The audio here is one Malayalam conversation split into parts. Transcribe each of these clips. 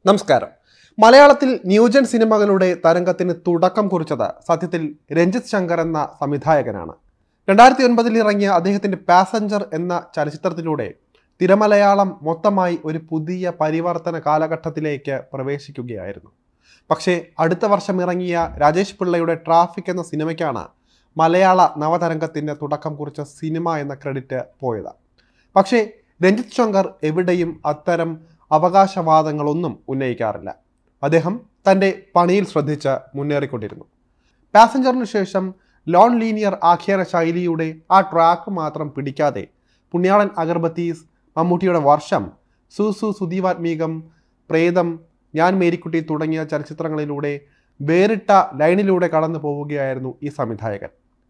നമസ്കാരം മലയാളത്തിൽ ന്യൂജൻ സിനിമകളുടെ തരംഗത്തിന് തുടക്കം കുറിച്ചത് സത്യത്തിൽ രഞ്ജിത്ത് ശങ്കർ എന്ന സംവിധായകനാണ് രണ്ടായിരത്തി ഒൻപതിൽ ഇറങ്ങിയ അദ്ദേഹത്തിന്റെ പാസഞ്ചർ എന്ന ചലച്ചിത്രത്തിലൂടെ തിരമലയാളം മൊത്തമായി ഒരു പുതിയ പരിവർത്തന കാലഘട്ടത്തിലേക്ക് പ്രവേശിക്കുകയായിരുന്നു പക്ഷേ അടുത്ത വർഷം ഇറങ്ങിയ രാജേഷ് പിള്ളയുടെ ട്രാഫിക് എന്ന സിനിമയ്ക്കാണ് മലയാള നവതരംഗത്തിന്റെ തുടക്കം കുറിച്ച സിനിമ എന്ന ക്രെഡിറ്റ് പോയത് പക്ഷേ രഞ്ജിത്ത് ശങ്കർ എവിടെയും അത്തരം അവകാശവാദങ്ങളൊന്നും ഉന്നയിക്കാറില്ല അദ്ദേഹം തൻ്റെ പണിയിൽ ശ്രദ്ധിച്ച് മുന്നേറിക്കൊണ്ടിരുന്നു പാസഞ്ചറിന് ശേഷം ലോൺ ലീനിയർ ആഖ്യാന ശൈലിയുടെ ആ ട്രാക്ക് മാത്രം പിടിക്കാതെ പുണ്യാളൻ അഗർബത്തീസ് മമ്മൂട്ടിയുടെ വർഷം സൂസു സുദീവാത്മീകം പ്രേതം ഞാൻ മേരിക്കുട്ടി തുടങ്ങിയ ചലച്ചിത്രങ്ങളിലൂടെ വേറിട്ട ലൈനിലൂടെ കടന്നു പോവുകയായിരുന്നു ഈ സംവിധായകൻ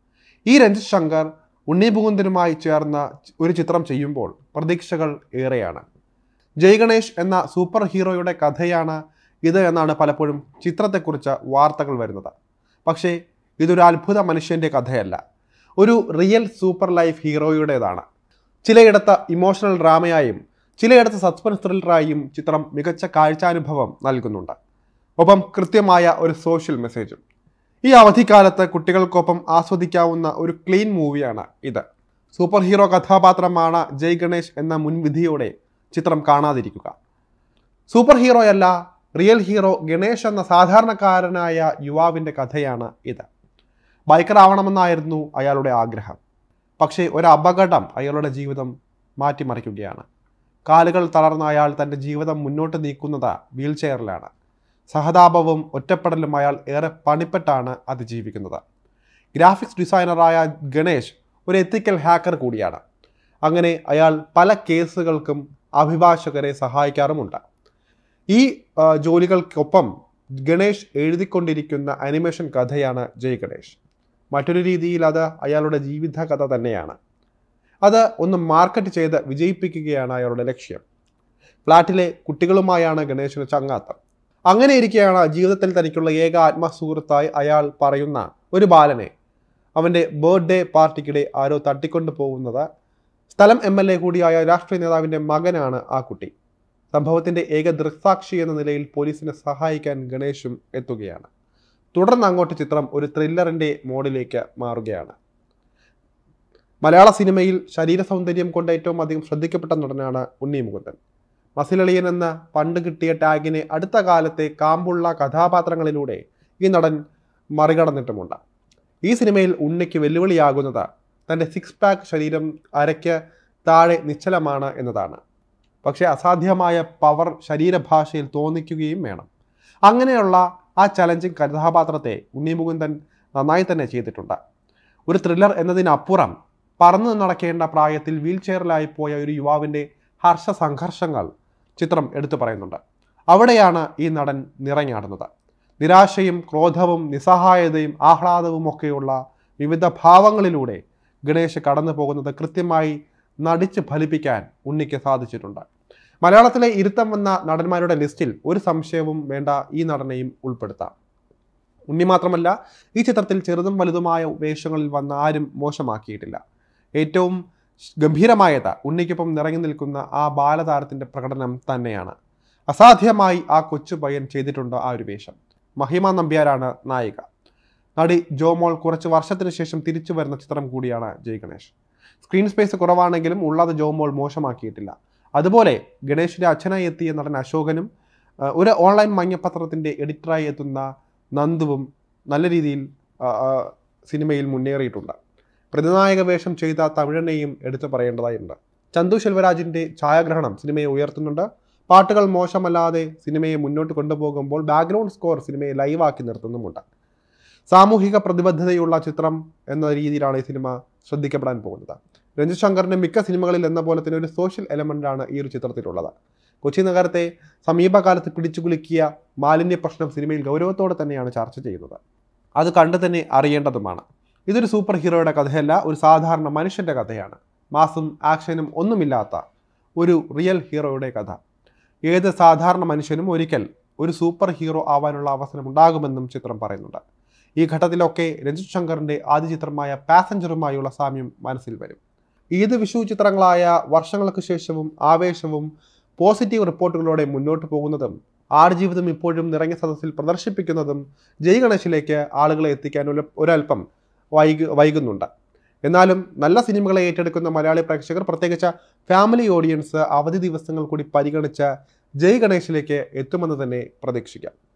ഈ രഞ്ജിത് ശങ്കർ ഉണ്ണി മുകുന്ദനുമായി ചേർന്ന ഒരു ചിത്രം ചെയ്യുമ്പോൾ പ്രതീക്ഷകൾ ഏറെയാണ് ജയ് ഗണേഷ് എന്ന സൂപ്പർ ഹീറോയുടെ കഥയാണ് ഇത് എന്നാണ് പലപ്പോഴും ചിത്രത്തെക്കുറിച്ച് വാർത്തകൾ വരുന്നത് പക്ഷേ ഇതൊരു അത്ഭുത മനുഷ്യൻ്റെ കഥയല്ല ഒരു റിയൽ സൂപ്പർ ലൈഫ് ഹീറോയുടേതാണ് ചിലയിടത്ത് ഇമോഷണൽ ഡ്രാമയായും ചിലയിടത്ത് സസ്പെൻസ് ത്രില്ലറായും ചിത്രം മികച്ച കാഴ്ചാനുഭവം നൽകുന്നുണ്ട് ഒപ്പം കൃത്യമായ ഒരു സോഷ്യൽ മെസ്സേജും ഈ അവധിക്കാലത്ത് കുട്ടികൾക്കൊപ്പം ആസ്വദിക്കാവുന്ന ഒരു ക്ലീൻ മൂവിയാണ് ഇത് സൂപ്പർ ഹീറോ കഥാപാത്രമാണ് ജയ് ഗണേഷ് എന്ന മുൻവിധിയോടെ ചിത്രം കാണാതിരിക്കുക സൂപ്പർ ഹീറോയല്ല റിയൽ ഹീറോ ഗണേഷ് എന്ന സാധാരണക്കാരനായ യുവാവിൻ്റെ കഥയാണ് ഇത് ബൈക്കർ ആവണമെന്നായിരുന്നു അയാളുടെ ആഗ്രഹം പക്ഷേ ഒരു അപകടം അയാളുടെ ജീവിതം മാറ്റിമറിക്കുകയാണ് കാലുകൾ തളർന്ന അയാൾ തൻ്റെ ജീവിതം മുന്നോട്ട് നീക്കുന്നത് വീൽ ചെയറിലാണ് സഹതാപവും ഒറ്റപ്പെടലും അയാൾ ഏറെ പണിപ്പെട്ടാണ് അതിജീവിക്കുന്നത് ഗ്രാഫിക്സ് ഡിസൈനറായ ഗണേഷ് ഒരു എത്തിക്കൽ ഹാക്കർ കൂടിയാണ് അങ്ങനെ അയാൾ പല കേസുകൾക്കും അഭിഭാഷകരെ സഹായിക്കാറുമുണ്ട് ഈ ആ, ജോലികൾക്കൊപ്പം ഗണേഷ് എഴുതിക്കൊണ്ടിരിക്കുന്ന അനിമേഷൻ കഥയാണ് ജയ് ഗണേഷ് മറ്റൊരു രീതിയിൽ അത് അയാളുടെ ജീവിത കഥ തന്നെയാണ് അത് ഒന്ന് മാർക്കറ്റ് ചെയ്ത് വിജയിപ്പിക്കുകയാണ് അയാളുടെ ലക്ഷ്യം ഫ്ലാറ്റിലെ കുട്ടികളുമായാണ് ഗണേഷിന് ചങ്ങാത്തം അങ്ങനെ ഇരിക്കെയാണ് ജീവിതത്തിൽ തനിക്കുള്ള ഏക ആത്മസുഹൃത്തായി അയാൾ പറയുന്ന ഒരു ബാലനെ അവൻ്റെ ബർത്ത്ഡേ പാർട്ടിക്കിടെ ആരോ തട്ടിക്കൊണ്ടു പോകുന്നത് സ്ഥലം എം എൽ എ കൂടിയായ രാഷ്ട്രീയ നേതാവിൻ്റെ മകനാണ് ആ കുട്ടി സംഭവത്തിൻ്റെ ഏക ദൃക്സാക്ഷി എന്ന നിലയിൽ പോലീസിനെ സഹായിക്കാൻ ഗണേഷും എത്തുകയാണ് തുടർന്ന് അങ്ങോട്ട് ചിത്രം ഒരു ത്രില്ലറിൻ്റെ മോഡിലേക്ക് മാറുകയാണ് മലയാള സിനിമയിൽ ശരീര സൗന്ദര്യം കൊണ്ട് ഏറ്റവും അധികം ശ്രദ്ധിക്കപ്പെട്ട നടനാണ് ഉണ്ണി മുകുന്ദൻ മസിലളിയൻ എന്ന പണ്ട് കിട്ടിയ ടാഗിനെ അടുത്ത കാലത്തെ കാമ്പുള്ള കഥാപാത്രങ്ങളിലൂടെ ഈ നടൻ മറികടന്നിട്ടുമുണ്ട് ഈ സിനിമയിൽ ഉണ്ണിക്ക് വെല്ലുവിളിയാകുന്നത് തൻ്റെ സിക്സ് പാക്ക് ശരീരം അരയ്ക്ക് താഴെ നിശ്ചലമാണ് എന്നതാണ് പക്ഷേ അസാധ്യമായ പവർ ശരീരഭാഷയിൽ തോന്നിക്കുകയും വേണം അങ്ങനെയുള്ള ആ ചലഞ്ചിങ് കഥാപാത്രത്തെ ഉണ്ണി മുകുന്ദൻ നന്നായി തന്നെ ചെയ്തിട്ടുണ്ട് ഒരു ത്രില്ലർ എന്നതിനപ്പുറം പറന്നു നടക്കേണ്ട പ്രായത്തിൽ വീൽ ചെയറിലായി പോയ ഒരു യുവാവിൻ്റെ ഹർഷ സംഘർഷങ്ങൾ ചിത്രം എടുത്തു പറയുന്നുണ്ട് അവിടെയാണ് ഈ നടൻ നിറഞ്ഞാടുന്നത് നിരാശയും ക്രോധവും നിസ്സഹായതയും ആഹ്ലാദവും ഒക്കെയുള്ള വിവിധ ഭാവങ്ങളിലൂടെ ഗണേഷ് കടന്നു പോകുന്നത് കൃത്യമായി നടിച്ച് ഫലിപ്പിക്കാൻ ഉണ്ണിക്ക് സാധിച്ചിട്ടുണ്ട് മലയാളത്തിലെ ഇരുത്തം വന്ന നടന്മാരുടെ ലിസ്റ്റിൽ ഒരു സംശയവും വേണ്ട ഈ നടനെയും ഉൾപ്പെടുത്താം ഉണ്ണി മാത്രമല്ല ഈ ചിത്രത്തിൽ ചെറുതും വലുതുമായ വേഷങ്ങളിൽ വന്ന ആരും മോശമാക്കിയിട്ടില്ല ഏറ്റവും ഗംഭീരമായത് ഉണ്ണിക്കൊപ്പം നിറങ്ങി നിൽക്കുന്ന ആ ബാലതാരത്തിൻ്റെ പ്രകടനം തന്നെയാണ് അസാധ്യമായി ആ കൊച്ചു പയ്യൻ ചെയ്തിട്ടുണ്ട് ആ ഒരു വേഷം മഹിമ നമ്പ്യാരാണ് നായിക നടി ജോമോൾ കുറച്ച് വർഷത്തിന് ശേഷം തിരിച്ചു വരുന്ന ചിത്രം കൂടിയാണ് ജയ് ഗണേഷ് സ്ക്രീൻ സ്പേസ് കുറവാണെങ്കിലും ഉള്ളത് ജോമോൾ മോശമാക്കിയിട്ടില്ല അതുപോലെ ഗണേഷിൻ്റെ അച്ഛനായി എത്തിയ നടൻ അശോകനും ആ, ഒരു ഓൺലൈൻ മഞ്ഞപ്പത്രത്തിൻ്റെ എഡിറ്ററായി എത്തുന്ന നന്ദുവും നല്ല രീതിയിൽ ആ, ആ, സിനിമയിൽ മുന്നേറിയിട്ടുണ്ട് പ്രതിനായക വേഷം ചെയ്ത തമിഴനെയും എടുത്തു പറയേണ്ടതായിട്ടുണ്ട് ചന്തു ശെൽവരാജിൻ്റെ ഛായാഗ്രഹണം സിനിമയെ ഉയർത്തുന്നുണ്ട് പാട്ടുകൾ മോശമല്ലാതെ സിനിമയെ മുന്നോട്ട് കൊണ്ടുപോകുമ്പോൾ ബാക്ക്ഗ്രൗണ്ട് സ്കോർ സിനിമയെ ലൈവാക്കി നിർത്തുന്നുമുണ്ട് സാമൂഹിക പ്രതിബദ്ധതയുള്ള ചിത്രം എന്ന രീതിയിലാണ് ഈ സിനിമ ശ്രദ്ധിക്കപ്പെടാൻ പോകുന്നത് രഞ്ജിത് ശങ്കറിൻ്റെ മിക്ക സിനിമകളിൽ എന്ന പോലെ തന്നെ ഒരു സോഷ്യൽ എലമെൻ്റാണ് ഈ ഒരു ചിത്രത്തിലുള്ളത് കൊച്ചി നഗരത്തെ സമീപകാലത്ത് പിടിച്ചുകുലുക്കിയ മാലിന്യ പ്രശ്നം സിനിമയിൽ ഗൗരവത്തോടെ തന്നെയാണ് ചർച്ച ചെയ്യുന്നത് അത് കണ്ടു തന്നെ അറിയേണ്ടതുമാണ് ഇതൊരു സൂപ്പർ ഹീറോയുടെ കഥയല്ല ഒരു സാധാരണ മനുഷ്യൻ്റെ കഥയാണ് മാസും ആക്ഷനും ഒന്നുമില്ലാത്ത ഒരു റിയൽ ഹീറോയുടെ കഥ ഏത് സാധാരണ മനുഷ്യനും ഒരിക്കൽ ഒരു സൂപ്പർ ഹീറോ ആവാനുള്ള അവസരം ഉണ്ടാകുമെന്നും ചിത്രം പറയുന്നുണ്ട് ഈ ഘട്ടത്തിലൊക്കെ രഞ്ജിത് ശങ്കറിൻ്റെ ആദ്യ ചിത്രമായ പാസഞ്ചറുമായുള്ള സാമ്യം മനസ്സിൽ വരും ഈദ് വിഷു ചിത്രങ്ങളായ വർഷങ്ങൾക്ക് ശേഷവും ആവേശവും പോസിറ്റീവ് റിപ്പോർട്ടുകളോടെ മുന്നോട്ട് പോകുന്നതും ആടുജീവിതം ഇപ്പോഴും നിറഞ്ഞ സദസ്സിൽ പ്രദർശിപ്പിക്കുന്നതും ജയ് ഗണേശിലേക്ക് ആളുകളെ എത്തിക്കാൻ ഒരു ഒരൽപ്പം വൈകു വൈകുന്നുണ്ട് എന്നാലും നല്ല സിനിമകളെ ഏറ്റെടുക്കുന്ന മലയാളി പ്രേക്ഷകർ പ്രത്യേകിച്ച് ഫാമിലി ഓഡിയൻസ് അവധി ദിവസങ്ങൾ കൂടി പരിഗണിച്ച് ജയ് ഗണേശിലേക്ക് എത്തുമെന്ന് തന്നെ പ്രതീക്ഷിക്കാം